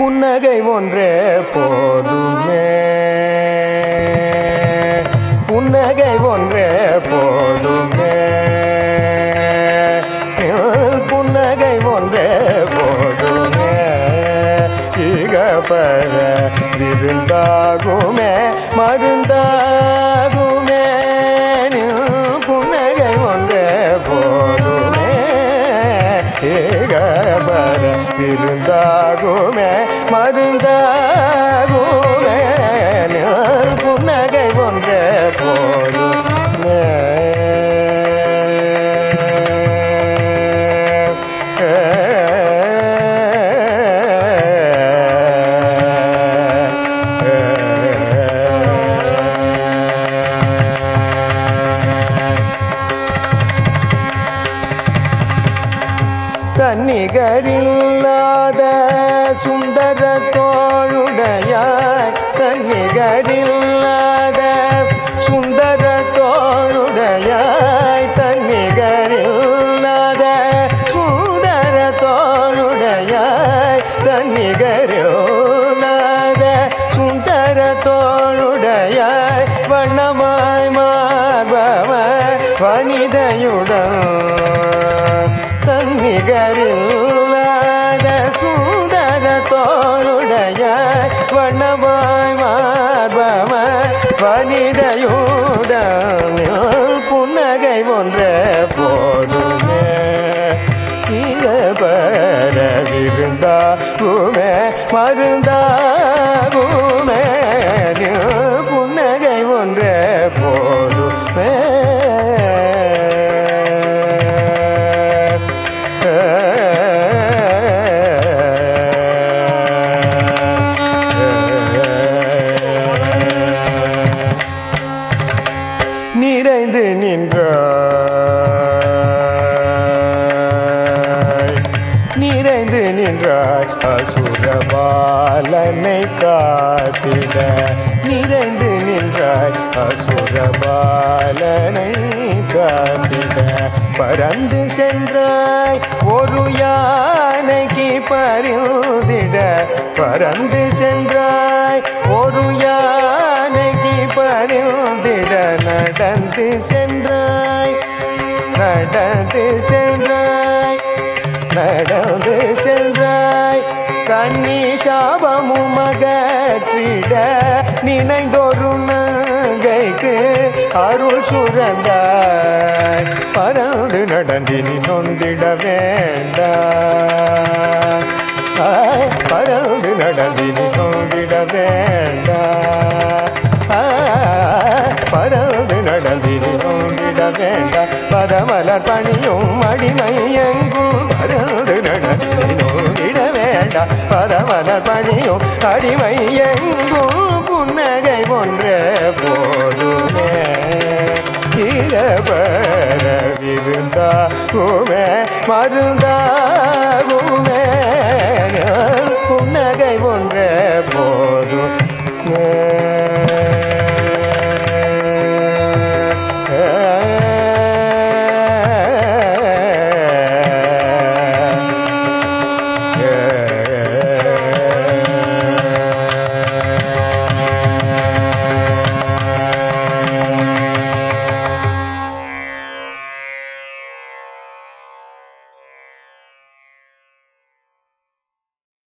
புன்னகை ஒன்றே போதுமே புன்னகை ஒன்றே போதுமே புன்னகை ஒன்றே போதுமே இக பர விருந்தாகுமே மருந்தாகுமே புன்னகை ஒன்றே போதுமே ஏக பர விருந்தாகுமே மருந்தாகுமே புன்னகை ஒன்றே போதுமே தன்னிகரில்லாத சுந்தர தோளுடையாய் தன்னிகரில்லாத சுந்தர தோளுடையாய் தன்னிகரில்லாத சுந்தர தோளுடையாய் தன்னிகரில்லாத சுந்தர தோளுடையாய் வண்ணமாய் மார்பவர் வனிதையுடன் தன்னிகரில்லாத சுந்தர தோளுடைய வண்ணமாய் மார்பவர் வனிதையுடன் புன்னகை ஒன்றே போதுமே பர விருந்தாகுமே மருந்தாகுமே புன்னகை ஒன்றே போதுமே நிறைந்து நின்றாய் நிறைந்து நின்றாய் அசுரபாலனை காத்திட நிறைந்து நின்றாய் அசுரபாலனை காத்திட பறந்து சென்றாய் ஒரு யானைக்கு பரிந்திட பறந்து சென்றாய் ஒரு யானைக்கு பரிந்திட நடந்து சென்றாய் நடந்து சென்றாய் நடந்து சென்றாய் கண்ணி சாபமும் அகற்றிட நினைந்தொரு நங்கைக்கு அருள் சுரந்தாய் பறந்து நடந்தினி நொந்திட வேண்டாம் ஆய், பறந்து நடந்தினி நொந்திட வேண்டாம் ஆய், பறந்து நடந்தினி நொந்திட வேண்டாம் பதமலர் பணியும் அடிமை எங்கும் பறந்து நடந்தினி நோங்கிட வேண்டாம் பதமலர் பணியும் அடிமை எங்கும் புன்னகை ஒன்றே போதுமே இரபர விருந்தாகுமே மருந்த